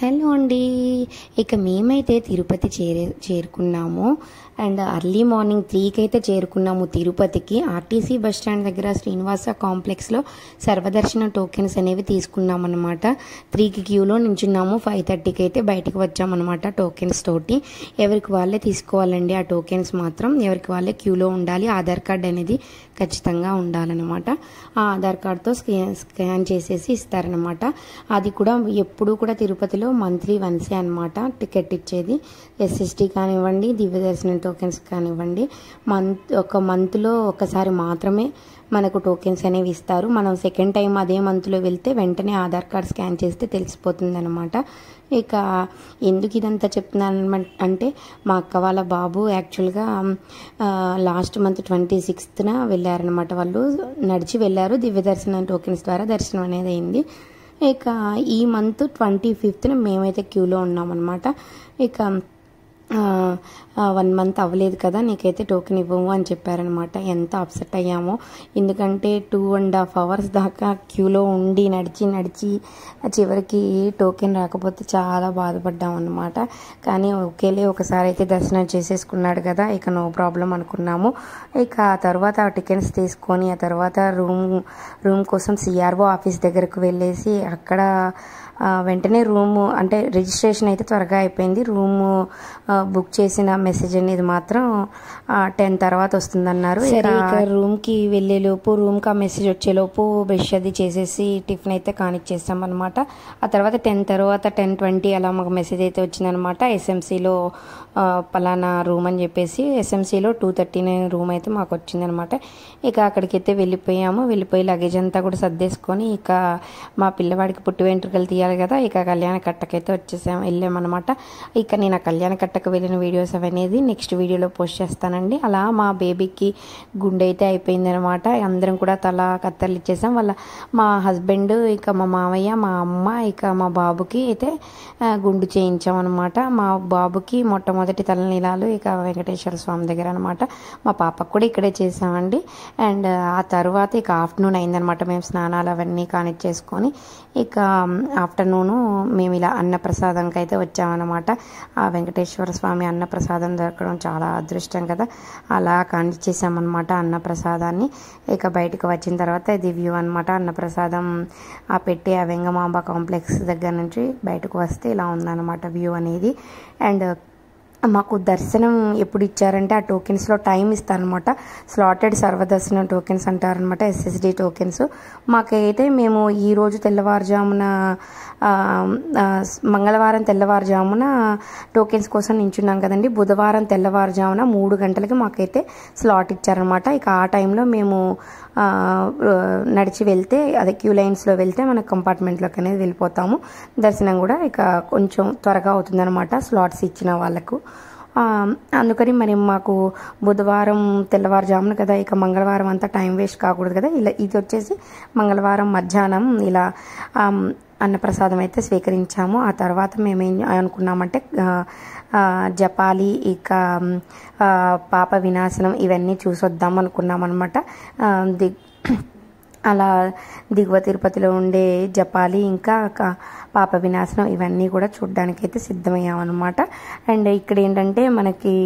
hello అండి ఇక మేమైతే తిరుపతి చేరే చేరుకున్నాము అండ్ అర్లీ మార్నింగ్ త్రీకి అయితే చేరుకున్నాము తిరుపతికి ఆర్టీసీ బస్ స్టాండ్ దగ్గర శ్రీనివాస కాంప్లెక్స్లో సర్వదర్శన టోకెన్స్ అనేవి తీసుకున్నాం అనమాట త్రీకి క్యూలో నించున్నాము ఫైవ్ థర్టీకి అయితే బయటికి వచ్చామన్నమాట టోకెన్స్ తోటి ఎవరికి వాళ్ళే తీసుకోవాలండి ఆ టోకెన్స్ మాత్రం ఎవరికి వాళ్ళే క్యూలో ఉండాలి ఆధార్ కార్డ్ అనేది ఖచ్చితంగా ఉండాలన్నమాట ఆ ఆధార్ కార్డ్తో స్కాన్ స్కాన్ చేసేసి ఇస్తారనమాట అది కూడా ఎప్పుడు కూడా తిరుపతిలో మంత్లీ వన్సే అనమాట టికెట్ ఇచ్చేది ఎస్ఎస్టీ కానివ్వండి దివ్య దర్శనం టోకెన్స్ కానివ్వండి మంత్ ఒక మంత్లో ఒకసారి మాత్రమే మనకు టోకెన్స్ అనేవి ఇస్తారు మనం సెకండ్ టైం అదే మంత్లో వెళ్తే వెంటనే ఆధార్ కార్డ్ స్కాన్ చేస్తే తెలిసిపోతుంది అనమాట ఇక ఎందుకు ఇదంతా చెప్తున్నాను అంటే మా అక్క వాళ్ళ బాబు యాక్చువల్గా లాస్ట్ మంత్ ట్వంటీ సిక్స్త్న వెళ్ళారనమాట వాళ్ళు నడిచి వెళ్ళారు దివ్య దర్శనం టోకెన్స్ ద్వారా దర్శనం అనేది అయింది ఇక ఈ మంత్ ట్వంటీ ఫిఫ్త్న మేమైతే క్యూలో ఉన్నామన్నమాట ఇక వన్ మంత్ అవ్వలేదు కదా నీకైతే టోకెన్ ఇవ్వము అని చెప్పారనమాట ఎంత అప్సెట్ అయ్యామో ఎందుకంటే టూ అండ్ హాఫ్ అవర్స్ దాకా క్యూలో ఉండి నడిచి నడిచి చివరికి టోకెన్ రాకపోతే చాలా బాధపడ్డాం అనమాట కానీ ఒకేలే ఒకసారి అయితే దర్శనం చేసేసుకున్నాడు కదా ఇక నో ప్రాబ్లం అనుకున్నాము ఇక ఆ తర్వాత ఆ టికెట్స్ తీసుకొని ఆ తర్వాత రూమ్ రూమ్ కోసం సిఆర్ఓ ఆఫీస్ దగ్గరకు వెళ్ళేసి అక్కడ వెంటనే రూము అంటే రిజిస్ట్రేషన్ అయితే త్వరగా అయిపోయింది రూము బుక్ చేసిన మెసేజ్ అనేది మాత్రం టెన్ తర్వాత వస్తుందన్నారు సరే ఇక రూమ్కి వెళ్ళేలోపు రూమ్కి ఆ మెసేజ్ వచ్చేలోపు బ్రష్ అది చేసేసి టిఫిన్ అయితే కానిచ్చేస్తాం అనమాట ఆ తర్వాత టెన్ తర్వాత టెన్ ట్వంటీ అలా మాకు మెసేజ్ అయితే వచ్చిందనమాట ఎస్ఎంసీలో పలానా రూమ్ అని చెప్పేసి ఎస్ఎంసీలో టూ థర్టీ నైన్ రూమ్ అయితే మాకు వచ్చిందనమాట ఇక అక్కడికైతే వెళ్ళిపోయాము వెళ్ళిపోయి లగేజ్ అంతా కూడా సర్దేసుకొని ఇక మా పిల్లవాడికి పుట్టి వెంట్రుకలు తీయాలి కదా ఇక కళ్యాణ కట్టకైతే వచ్చేసాము వెళ్ళామన్నమాట ఇక నేను ఆ కళ్యాణ కట్టకు వెళ్ళిన వీడియోస్ అవనేది నెక్స్ట్ వీడియోలో పోస్ట్ చేస్తానండి అలా మా బేబీకి గుండె అయితే అయిపోయిందనమాట అందరం కూడా తల కత్తర్లు ఇచ్చేసాం వాళ్ళ మా హస్బెండ్ ఇక మా మామయ్య మా అమ్మ ఇక మా బాబుకి అయితే గుండు చేయించామన్నమాట మా బాబుకి మొట్టమొదటి తలనీలాలు ఇక వెంకటేశ్వర స్వామి దగ్గర అనమాట మా పాపకు కూడా ఇక్కడే చేసామండి అండ్ ఆ తర్వాత ఇక ఆఫ్టర్నూన్ అయిందనమాట మేము స్నానాలు అవన్నీ కానిచ్చేసుకొని ఇక ఆఫ్టర్నూను మేము ఇలా అన్నప్రసాదంకి అయితే వచ్చామన్నమాట ఆ వెంకటేశ్వర స్వామి అన్నప్రసాదం దొరకడం చాలా అదృష్టం కదా అలా కానిచ్చేసామన్నమాట అన్నప్రసాదాన్ని ఇక బయటకు వచ్చిన తర్వాత ఇది వ్యూ అనమాట అన్నప్రసాదం ఆ పెట్టి ఆ వెంగమాంబ కాంప్లెక్స్ దగ్గర నుంచి బయటకు వస్తే ఇలా ఉందన్నమాట వ్యూ అనేది అండ్ మాకు దర్శనం ఎప్పుడు ఇచ్చారంటే ఆ టోకెన్స్లో టైం ఇస్తారనమాట స్లాటెడ్ సర్వదర్శనం టోకెన్స్ అంటారనమాట ఎస్ఎస్డి టోకెన్స్ మాకైతే మేము ఈరోజు తెల్లవారుజామున మంగళవారం తెల్లవారుజామున టోకెన్స్ కోసం నించున్నాం కదండి బుధవారం తెల్లవారుజామున మూడు గంటలకి మాకైతే స్లాట్ ఇచ్చారనమాట ఇక ఆ టైంలో మేము నడిచి వెళ్తే అదే క్యూ లైన్స్లో వెళ్తే మన కంపార్ట్మెంట్లోకి అనేది వెళ్ళిపోతాము దర్శనం కూడా ఇక కొంచెం త్వరగా అవుతుందన్నమాట స్లాట్స్ ఇచ్చిన వాళ్ళకు అందుకని మరి మాకు బుధవారం తెల్లవారుజామున కదా ఇక మంగళవారం అంతా టైం వేస్ట్ కాకూడదు కదా ఇలా ఇది వచ్చేసి మంగళవారం మధ్యాహ్నం ఇలా అన్నప్రసాదం అయితే స్వీకరించాము ఆ తర్వాత మేము ఏం అనుకున్నామంటే జపాలి ఇక పాప వినాశనం ఇవన్నీ చూసొద్దాం అనుకున్నాం అనమాట దిగ్ అలా దిగువ తిరుపతిలో ఉండే జపాలి ఇంకా పాప వినాశనం ఇవన్నీ కూడా చూడడానికి అయితే సిద్ధమయ్యామన్నమాట అండ్ ఇక్కడ ఏంటంటే మనకి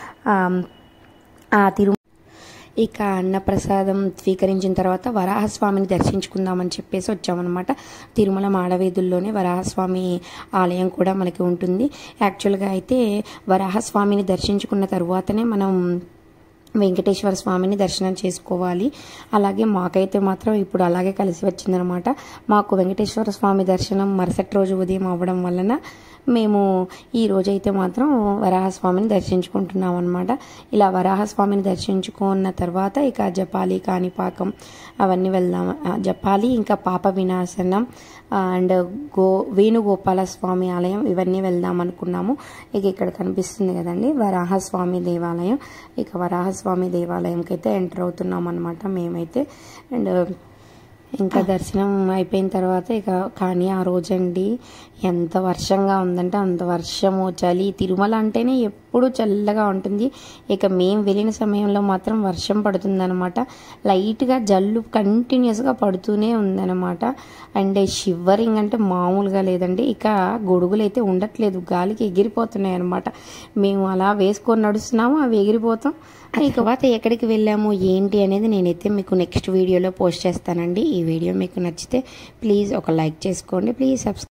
ఆ తిరు ఇక అన్నప్రసాదం స్వీకరించిన తర్వాత వరాహస్వామిని దర్శించుకుందామని చెప్పేసి వచ్చామన్నమాట తిరుమల మాడవీధుల్లోనే వరాహస్వామి ఆలయం కూడా మనకి ఉంటుంది యాక్చువల్గా అయితే వరాహస్వామిని దర్శించుకున్న తర్వాతనే మనం వెంకటేశ్వర స్వామిని దర్శనం చేసుకోవాలి అలాగే మాకైతే మాత్రం ఇప్పుడు అలాగే కలిసి వచ్చిందనమాట మాకు వెంకటేశ్వర స్వామి దర్శనం మరుసటి రోజు ఉదయం అవ్వడం వలన మేము ఈ రోజైతే మాత్రం వరాహస్వామిని దర్శించుకుంటున్నాం అనమాట ఇలా వరాహస్వామిని దర్శించుకున్న తర్వాత ఇక జపాలి కాణిపాకం అవన్నీ వెళ్దాం జపాలి ఇంకా పాప వినాశనం అండ్ గో వేణుగోపాల స్వామి ఆలయం ఇవన్నీ వెళ్దాం అనుకున్నాము ఇక ఇక్కడ కనిపిస్తుంది కదండి వరాహస్వామి దేవాలయం ఇక వరాహస్వామి దేవాలయంకి అయితే ఎంటర్ అవుతున్నాం అనమాట మేమైతే అండ్ ఇంకా దర్శనం అయిపోయిన తర్వాత ఇక కానీ ఆ రోజండి ఎంత వర్షంగా ఉందంటే అంత వర్షము చలి తిరుమల అంటేనే ఎప్పుడు చల్లగా ఉంటుంది ఇక మేము వెళ్ళిన సమయంలో మాత్రం వర్షం పడుతుందన్నమాట లైట్గా జల్లు కంటిన్యూస్గా పడుతూనే ఉందన్నమాట అండ్ షివరింగ్ అంటే మామూలుగా లేదండి ఇక గొడుగులు అయితే ఉండట్లేదు గాలికి ఎగిరిపోతున్నాయి అనమాట మేము అలా వేసుకొని నడుస్తున్నాము అవి ఎగిరిపోతాం ఇక తర్వాత ఎక్కడికి వెళ్ళాము ఏంటి అనేది నేనైతే మీకు నెక్స్ట్ వీడియోలో పోస్ట్ చేస్తానండి ఈ వీడియో మీకు నచ్చితే ప్లీజ్ ఒక లైక్ చేసుకోండి ప్లీజ్ సబ్స్క్రైబ్